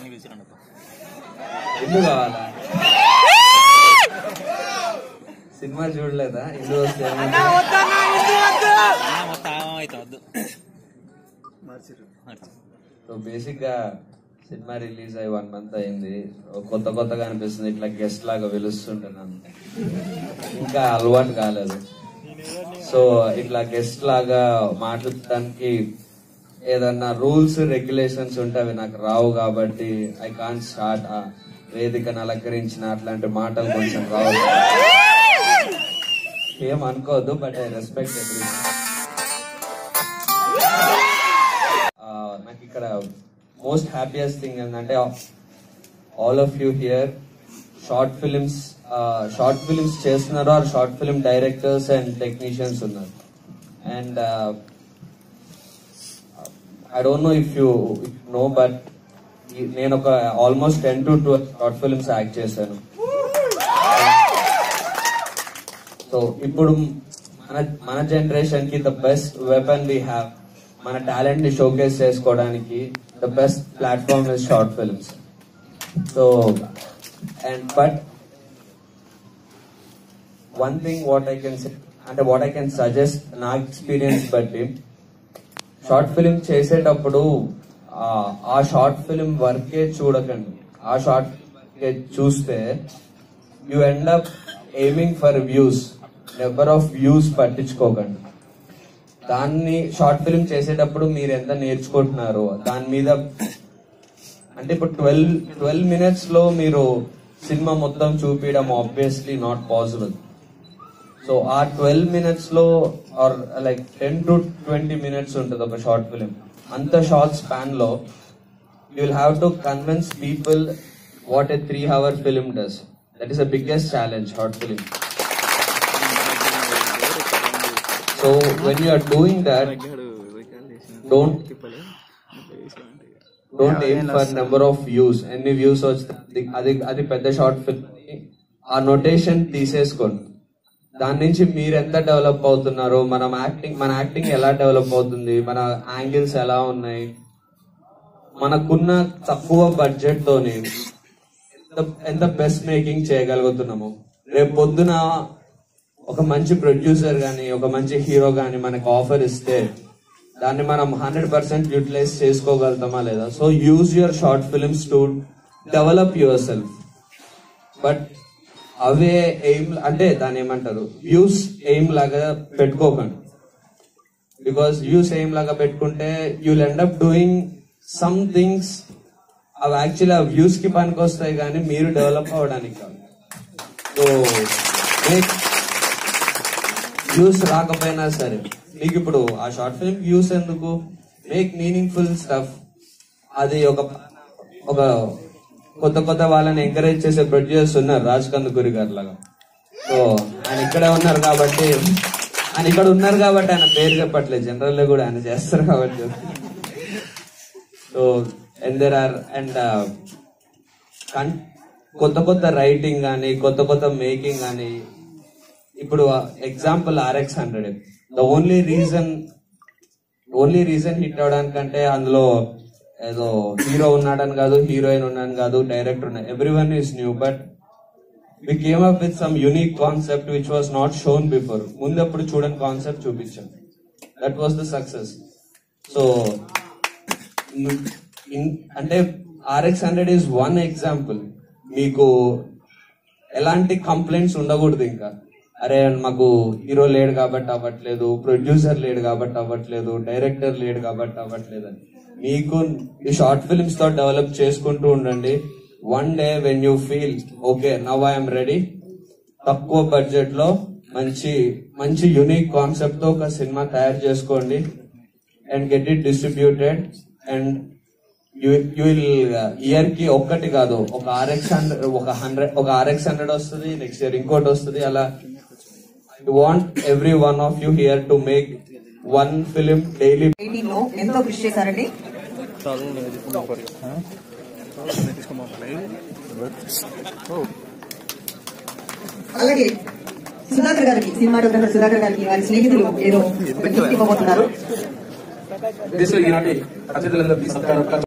అని పిలిచిరండి ఇల్లు కావాలా సినిమా చూడలేదా ఇల్లు వస్తే ఏమైంది? మొత్తం అయితే వద్దు మార్చి. సో బేసిక్ గా సినిమా రిలీజ్ అయ్యి వన్ మంత్ అయింది ఓ కొత్త కొత్తగా అనిపిస్తుంది ఇట్లా గెస్ట్ లాగా పిలుస్తుంటున్నాను ఇంకా అలవాటు కాలేదు సో ఇట్లా గెస్ట్ లాగా మాట్లాడటానికి ఏదన్నా రూల్స్ రెగ్యులేషన్స్ ఉంటే అవి నాకు రావు కాబట్టి ఐ కాన్ స్టార్ట్ ఆ వేదికను అలంకరించిన అట్లాంటి మాటలు కొంచెం రావు ఏం అనుకోవద్దు బట్ ఐ రెస్పెక్ట్ ఎవ్రీ నాకు ఇక్కడ మోస్ట్ హ్యాపీయెస్ట్ థింగ్ ఏంటంటే all of you here short films short films చేస్తున్నారు or short film directors and technicians ఉన్నారు and I don't know if you know but నేను ఒక almost ten to twelve short films act చేశాను so ఇప్పుడు మన మన generation కి the best weapon we have మన టాలెంట్ ని షోకేస్ చేసుకోవడానికి the best platform is short films so and but one thing what I can అంటే వాట్ ఐ కెన్ సజెస్ట్ నా ఎక్స్పీరియన్స్ బట్టి షార్ట్ ఫిలిం చేసేటప్పుడు ఆ- ఆ షార్ట్ ఫిలిం వర్కే చూడకండి ఆ షార్ట్ చూస్తే you end up aiming for views number of views పట్టించుకోకండి దాన్ని షార్ట్ ఫిలిం చేసేటప్పుడు మీరు ఎంత నేర్చుకుంటున్నారో దాని మీద అంటే ఇప్పుడు ట్వెల్వ్ ట్వెల్వ్ మినిట్స్ లో మీరు సినిమా మొత్తం చూపించడం ఆబ్వియస్లీ నాట్ పాసిబుల్ సో ఆ ట్వెల్వ్ మినిట్స్ లో or like ten to twenty minutes ఉంటుంది ఒక షార్ట్ ఫిలిం అంత షార్ట్ స్పాన్ లో you will have to convince people what a three hour film does that is the biggest challenge short film so when you are doing that don't don't aim for number of views ఎన్ని వ్యూస్ వస్తే అది అది పెద్ద short film ఆ notation తీసేసుకోండి దాని నుంచి మీరు ఎంత డెవలప్ అవుతున్నారో మనం యాక్టింగ్ మన యాక్టింగ్ ఎలా డెవలప్ అవుతుంది మన యాంగిల్స్ ఎలా ఉన్నాయి మనకున్న తక్కువ బడ్జెట్ తోని ఎంత ఎంత బెస్ట్ మేకింగ్ చేయగలుగుతున్నాము రేపు పొద్దున ఒక మంచి ప్రొడ్యూసర్ గాని ఒక మంచి హీరో గాని మనకు ఆఫర్ ఇస్తే దాన్ని మనం హండ్రెడ్ పర్సెంట్ యూటిలైజ్ చేసుకోగలుగుతామా లేదా so use your short films to develop yourself but అవే ఎయిమ్ అంటే దాని ఏమంటారు వ్యూస్ ఎయిమ్ లాగా పెట్టుకోకండి బికాస్ వ్యూస్ ఎయిమ్ లాగా పెట్టుకుంటే you'll end up doing some things అవి యాక్చువల్లీ ఆ వ్యూస్ కి పనికి వస్తాయి కానీ మీరు డెవలప్ అవ్వడానికి కాదు సో వ్యూస్ రాకపోయినా సరే మీకు ఇప్పుడు ఆ షార్ట్ ఫిల్మ్ వ్యూస్ ఎందుకు మేక్ మీనింగ్ఫుల్ స్టఫ్ అది ఒక ఒక కొత్త కొత్త వాళ్ళని ఎంకరేజ్ చేసే ప్రొడ్యూసర్స్ ఉన్నారు రాజ్ కందుకూరి గారు లాగా సో ఆయన ఇక్కడే ఉన్నారు కాబట్టి ఆయన ఇక్కడ ఉన్నారు కాబట్టి ఆయన పేరు చెప్పట్లేదు జనరల్ లో కూడా ఆయన చేస్తారు కాబట్టి so and there are and కొత్త కొత్త రైటింగ్ కానీ కొత్త కొత్త మేకింగ్ కానీ ఇప్పుడు example RX hundred the only reason only reason hit అవడానికంటే అందులో ఏదో హీరో ఉన్నాడని కాదు హీరోయిన్ ఉన్నాడని కాదు డైరెక్టర్ ఉన్నాడు everyone is new but we came up with some unique concept which was not shown before ముందప్పుడు చూడని కాన్సెప్ట్ చూపించాం that was the success so అంటే RX hundred is one example మీకు ఎలాంటి కంప్లైంట్స్ ఉండకూడదు ఇంకా అరే మాకు హీరో లేడు కాబట్టి అవ్వట్లేదు ప్రొడ్యూసర్ లేడు కాబట్టి అవ్వట్లేదు డైరెక్టర్ లేడు కాబట్టి అవ్వట్లేదు అని మీకు ఈ షార్ట్ ఫిల్మ్స్ తో డెవలప్ చేసుకుంటూ ఉండండి one day when you feel okay now I'm ready తక్కువ బడ్జెట్ లో మంచి మంచి యునిక్ కాన్సెప్ట్ తో ఒక సినిమా తయారు చేసుకోండి and get it distributed and you will year కి ఒక్కటి కాదు ఒక ఆర్ఎక్స్ హండ్రెడ్ ఒక హండ్రెడ్ ఒక ఆర్ఎక్స్ హండ్రెడ్ వస్తుంది నెక్స్ట్ ఇయర్ ఇంకోటి వస్తుంది అలా I want everyone of you here to make one film daily eighteen లో ఎంతో కృషి చేశారండి అలాగే సుధాకర్ గారికి సినిమాటోగ్రఫర్ సుధాకర్ గారికి వారి స్నేహితులు ఏదో ఒక గిఫ్ట్ ఇవ్వబోతున్నారు దేశంలో ఈనాటి అతిథులందరికీ సత్కారం